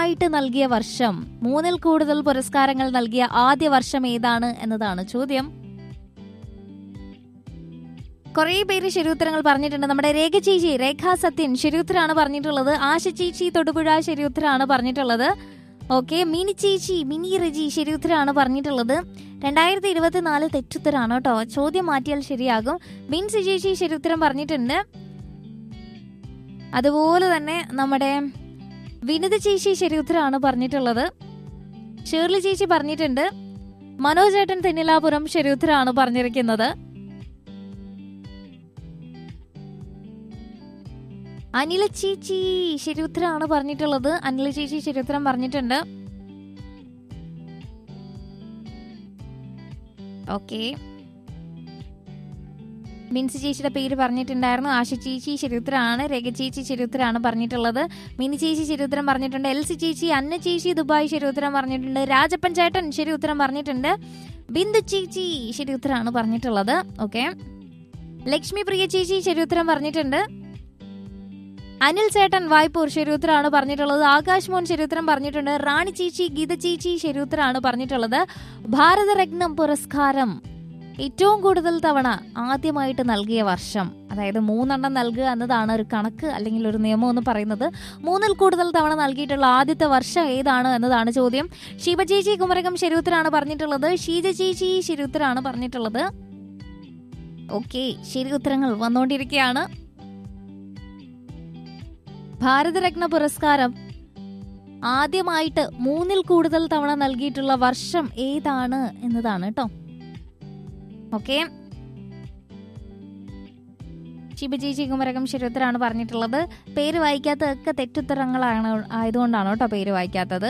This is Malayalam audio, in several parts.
ആദ്യമായിട്ട് നൽകിയ വർഷം മൂന്നിൽ കൂടുതൽ പുരസ്കാരങ്ങൾ നൽകിയ ആദ്യ വർഷം ഏതാണ് എന്നതാണ് ചോദ്യം കുറേ പേര് ശരിയുത്തരങ്ങൾ പറഞ്ഞിട്ടുണ്ട് നമ്മുടെ രേഖ ചേച്ചി രേഖ സത്യൻ ശരിയുത്തരാണ് പറഞ്ഞിട്ടുള്ളത് ആശ ചേച്ചി തൊടുപുഴ ശരിയുത്തരാണ് പറഞ്ഞിട്ടുള്ളത് ഓക്കെ മിനി ചേച്ചി മിനി റജി ശരിയുത്തരാണ് പറഞ്ഞിട്ടുള്ളത് രണ്ടായിരത്തി ഇരുപത്തിനാല് തെറ്റുത്തരാണ് കേട്ടോ ചോദ്യം മാറ്റിയാൽ ശരിയാകും ബിൻസി ചേച്ചി ശരിയുത്തരം പറഞ്ഞിട്ടുണ്ട് അതുപോലെ തന്നെ നമ്മുടെ വിനിത ചേച്ചി ശരിയുത്തരാണ് പറഞ്ഞിട്ടുള്ളത് ഷേർലി ചേച്ചി പറഞ്ഞിട്ടുണ്ട് മനോജേട്ടൻ തെന്നിലാപുരം ശരിയുത്തരാണ് പറഞ്ഞിരിക്കുന്നത് അനില ചേച്ചി ശരിയുത്തരാണ് പറഞ്ഞിട്ടുള്ളത് അനില ചേച്ചി ശരിയുത്തരം പറഞ്ഞിട്ടുണ്ട് ഓക്കെ മിൻസി ചേച്ചിയുടെ പേര് പറഞ്ഞിട്ടുണ്ടായിരുന്നു ആശ ചേച്ചി ശരിയുത്തരാണ് രേഖ ചേച്ചി ശരിയുത്തരാണ് പറഞ്ഞിട്ടുള്ളത് മിനി ചേച്ചി ശരിയുത്തരം പറഞ്ഞിട്ടുണ്ട് എൽസി ചേച്ചി അന്ന ചേച്ചി ദുബായ് ശരിയുത്തരം പറഞ്ഞിട്ടുണ്ട് രാജപ്പൻ ചേട്ടൻ ശരിയുത്തരം പറഞ്ഞിട്ടുണ്ട് ബിന്ദു ചേച്ചി ശരിയുത്തരാണ് പറഞ്ഞിട്ടുള്ളത് ഓക്കെ ലക്ഷ്മി പ്രിയ ചേച്ചി ശരിയുത്തരം പറഞ്ഞിട്ടുണ്ട് അനിൽ ചേട്ടൻ വായ്പൂർ ശരിയുത്തരാണ് പറഞ്ഞിട്ടുള്ളത് ആകാശ് മോൻ ശരിയുത്തരം പറഞ്ഞിട്ടുണ്ട് റാണി ചേച്ചി ഗീത ചേച്ചി ശരിയുത്തരാണ് പറഞ്ഞിട്ടുള്ളത് ഭാരതരത്നം പുരസ്കാരം ഏറ്റവും കൂടുതൽ തവണ ആദ്യമായിട്ട് നൽകിയ വർഷം അതായത് മൂന്നെണ്ണം നൽകുക എന്നതാണ് ഒരു കണക്ക് അല്ലെങ്കിൽ ഒരു നിയമം എന്ന് പറയുന്നത് മൂന്നിൽ കൂടുതൽ തവണ നൽകിയിട്ടുള്ള ആദ്യത്തെ വർഷം ഏതാണ് എന്നതാണ് ചോദ്യം ശിവചേച്ചി കുമരകം ശരിയുത്തരാണ് പറഞ്ഞിട്ടുള്ളത് ഷീജ ചേച്ചി ശരിയുത്തരാണ് പറഞ്ഞിട്ടുള്ളത് ഓക്കെ ശരി ഉത്തരങ്ങൾ വന്നുകൊണ്ടിരിക്കുകയാണ് ഭാരതരത്ന പുരസ്കാരം ആദ്യമായിട്ട് മൂന്നിൽ കൂടുതൽ തവണ നൽകിയിട്ടുള്ള വർഷം ഏതാണ് എന്നതാണ് കേട്ടോ ഓക്കെ ശിവജേച്ചി കുമരകം ശരിയുത്തരാണ് പറഞ്ഞിട്ടുള്ളത് പേര് വായിക്കാത്തതൊക്കെ തെറ്റുത്തരങ്ങളാണ് ആയതുകൊണ്ടാണ് കേട്ടോ പേര് വായിക്കാത്തത്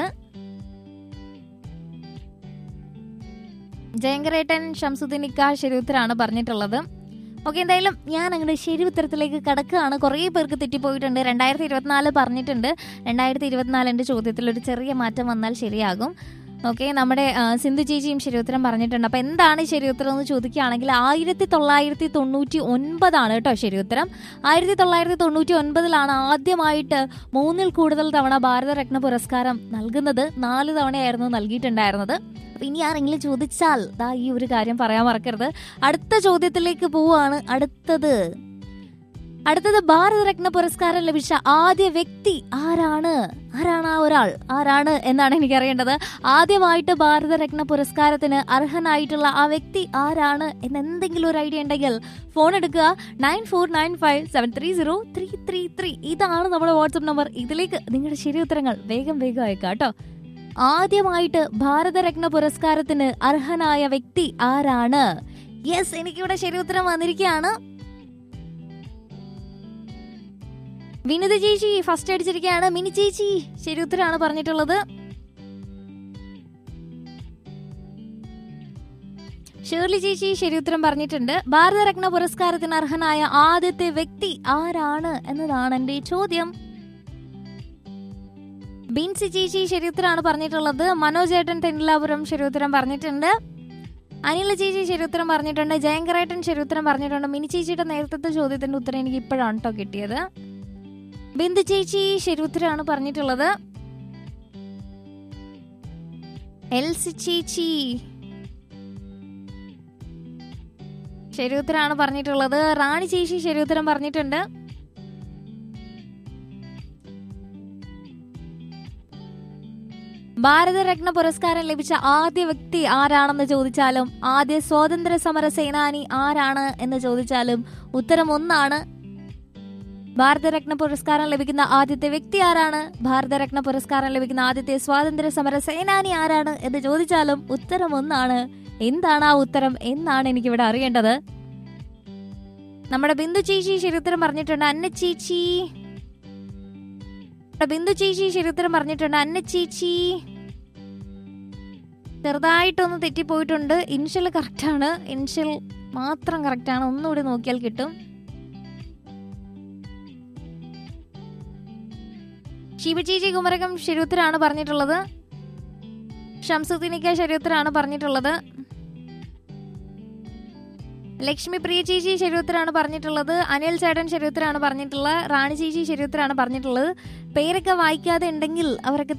ജയങ്കരേട്ടൻ ഷംസുദ്ദീനിക്ക ശരിയുത്തരാണ് പറഞ്ഞിട്ടുള്ളത് ഓക്കെ എന്തായാലും ഞാൻ അങ്ങനെ ശരി ഉത്തരത്തിലേക്ക് കടക്കുകയാണ് കുറേ പേർക്ക് തെറ്റിപ്പോയിട്ടുണ്ട് രണ്ടായിരത്തി ഇരുപത്തിനാല് പറഞ്ഞിട്ടുണ്ട് രണ്ടായിരത്തി ഇരുപത്തിനാലിൻ്റെ ചോദ്യത്തിൽ ഒരു ചെറിയ മാറ്റം വന്നാൽ ശരിയാകും ഓക്കെ നമ്മുടെ ആ, സിന്ധു ചേച്ചിയും ശരിയുത്തരം പറഞ്ഞിട്ടുണ്ട് അപ്പൊ എന്താണ് ശരിയുത്തരം എന്ന് ചോദിക്കുകയാണെങ്കിൽ ആയിരത്തി തൊള്ളായിരത്തി തൊണ്ണൂറ്റി ഒൻപതാണ് കേട്ടോ ശരിയുത്തരം ആയിരത്തി തൊള്ളായിരത്തി തൊണ്ണൂറ്റി ഒൻപതിലാണ് ആദ്യമായിട്ട് മൂന്നിൽ കൂടുതൽ തവണ ഭാരതരത്ന പുരസ്കാരം നൽകുന്നത് നാല് തവണയായിരുന്നു നൽകിയിട്ടുണ്ടായിരുന്നത് അപ്പൊ ഇനി ആരെങ്കിലും ചോദിച്ചാൽ ദാ ഈ ഒരു കാര്യം പറയാൻ മറക്കരുത് അടുത്ത ചോദ്യത്തിലേക്ക് പോവാണ് അടുത്തത് അടുത്തത് ഭാരതരത്ന പുരസ്കാരം ലഭിച്ച ആദ്യ വ്യക്തി ആരാണ് ആരാണ് ആ ഒരാൾ ആരാണ് എന്നാണ് എനിക്ക് അറിയേണ്ടത് ആദ്യമായിട്ട് ഭാരതരത്ന പുരസ്കാരത്തിന് അർഹനായിട്ടുള്ള ആ വ്യക്തി ആരാണ് എന്ന് എന്തെങ്കിലും ഒരു ഐഡിയ ഉണ്ടെങ്കിൽ ഫോൺ എടുക്കുക nine four nine five seven three zero three three three ഇതാണ് നമ്മുടെ വാട്സപ്പ് നമ്പർ ഇതിലേക്ക് നിങ്ങളുടെ ശരി ഉത്തരങ്ങൾ വേഗം വേഗം അയക്കാം കേട്ടോ ആദ്യമായിട്ട് ഭാരതരത്ന പുരസ്കാരത്തിന് അർഹനായ വ്യക്തി ആരാണ് യെസ് എനിക്കിവിടെ ശരി ഉത്തരം വന്നിരിക്കുകയാണ് വിനിത ചേച്ചി ഫസ്റ്റ് അടിച്ചിരിക്കുകയാണ് മിനി ചേച്ചി ശരി ഉത്തരമാണ് പറഞ്ഞിട്ടുള്ളത് ഷേർലി ചേച്ചി ശരി ഉത്തരം പറഞ്ഞിട്ടുണ്ട് ഭാരതരത്ന പുരസ്കാരത്തിന് അർഹനായ ആദ്യത്തെ വ്യക്തി ആരാണ് എന്നതാണ് എന്റെ ചോദ്യം ബിൻസി ചേച്ചി ശരിയുത്തരാണ് പറഞ്ഞിട്ടുള്ളത് മനോജേട്ടൻ തെന്നിലാപുരം ശരിയുത്തരം പറഞ്ഞിട്ടുണ്ട് അനില ചേച്ചി ശരിയുത്തരം പറഞ്ഞിട്ടുണ്ട് ജയങ്കരേട്ടൻ ശരിയുത്തരം പറഞ്ഞിട്ടുണ്ട് മിനി ചേച്ചിയുടെ നേരത്തെ ചോദ്യത്തിന്റെ ഉത്തരം എനിക്ക് ഇപ്പോഴാണ് കേട്ടോ കിട്ടിയത് ബിന്ദു ചേച്ചി ശരിയുത്തരാണ് പറഞ്ഞിട്ടുള്ളത് എൽസി ചേച്ചി ശരിയുത്തരാണ് പറഞ്ഞിട്ടുള്ളത് റാണി ചേച്ചി ശരിയുത്തരം പറഞ്ഞിട്ടുണ്ട് ഭാരതരത്ന പുരസ്കാരം ലഭിച്ച ആദ്യ വ്യക്തി ആരാണെന്ന് ചോദിച്ചാലും ആദ്യ സ്വാതന്ത്ര്യ സമര സേനാനി ആരാണ് എന്ന് ചോദിച്ചാലും ഉത്തരം ഒന്നാണ് ഭാരതരത്ന പുരസ്കാരം ലഭിക്കുന്ന ആദ്യത്തെ വ്യക്തി ആരാണ് ഭാരതരത്ന പുരസ്കാരം ലഭിക്കുന്ന ആദ്യത്തെ സ്വാതന്ത്ര്യ സമര സേനാനി ആരാണ് എന്ന് ചോദിച്ചാലും ഉത്തരം ഒന്നാണ് എന്താണ് ആ ഉത്തരം എന്നാണ് എനിക്കിവിടെ അറിയേണ്ടത് നമ്മുടെ ബിന്ദു ചേച്ചി ശരിയുത്തരം പറഞ്ഞിട്ടുണ്ട് അന്ന ചേച്ചി നമ്മുടെ ബിന്ദു ചേച്ചി ശരിയുത്തരം പറഞ്ഞിട്ടുണ്ട് അന്ന ചേച്ചി ചെറുതായിട്ടൊന്ന് തെറ്റിപ്പോയിട്ടുണ്ട് ഇൻഷ്യൽ കറക്റ്റാണ് ഇൻഷ്യൽ മാത്രം കറക്റ്റാണ് ഒന്നുകൂടി നോക്കിയാൽ കിട്ടും ശിവചേച്ചി കുമരകം ശരിയുത്തരാണ് പറഞ്ഞിട്ടുള്ളത് ഷംസുദ്ദീനിക്ക ശരിയുത്തരാണ് പറഞ്ഞിട്ടുള്ളത് ലക്ഷ്മി പ്രിയ ചേച്ചി ശരിയുത്തരാണ് പറഞ്ഞിട്ടുള്ളത് അനിൽ ചേട്ടൻ ശരിയുത്തരാണ് പറഞ്ഞിട്ടുള്ളത് റാണി ചേച്ചി ശരിയുത്തരാണ് പറഞ്ഞിട്ടുള്ളത് പേരൊക്കെ വായിക്കാതെ ഉണ്ടെങ്കിൽ അവരൊക്കെ